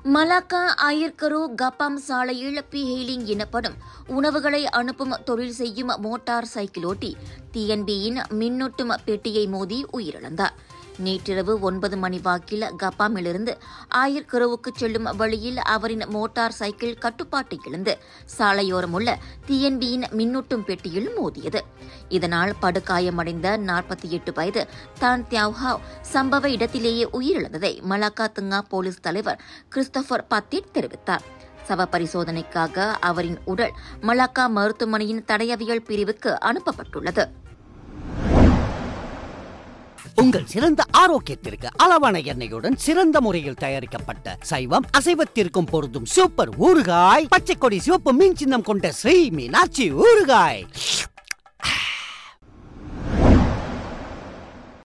Malacca ஆயர்கரோ கப்பாம் சாலையில் B hailing எனப்படும் உணவுகளை அனுப்பும் தொழில் செய்யும் மோட்டார் சைக்கிளோட்டி டிஎன்பியின் மின்னூட்டும் பெட்டியை மோதி உயிரிழந்தார் நேற்றிரவு ஒன்பது மணி வாக்கில் கப்பாமிலிருந்து ஆயர்கரோவுக்கு செல்லும் வழியில் அவரின் மோட்டார் சைக்கிள் கட்டுப்பாட்டை இழந்து சாலையோரமுள்ள டிஎன்பியின் மின்னூட்டும் பெட்டியில் மோதியது இதனால் படுகாயமடைந்த நாற்பத்தி எட்டு வயது தான் தியாவ்ஹாவ் சம்பவ இடத்திலேயே உயிரிழந்ததை மலாக்கா துங்கா போலீஸ் தலைவர் கிறிஸ்டோபர் பத்திட் தெரிவித்தார் சவ பரிசோதனைக்காக அவரின் உடல் மலாக்கா மருத்துவமனையின் தடயவியல் பிரிவுக்கு அனுப்பப்பட்டுள்ளது உங்கள் சிறந்த ஆரோக்கியத்திற்கு அளவான எண்ணெயுடன் சிறந்த முறையில் தயாரிக்கப்பட்ட சைவம் அசைவத்திற்கும் பொருந்தும் சூப்பர் ஊறுகாய் பச்சை கொடி சிவப்பு மீன் சின்னம் கொண்ட ஸ்ரீ மீனாட்சி ஊறுகாய்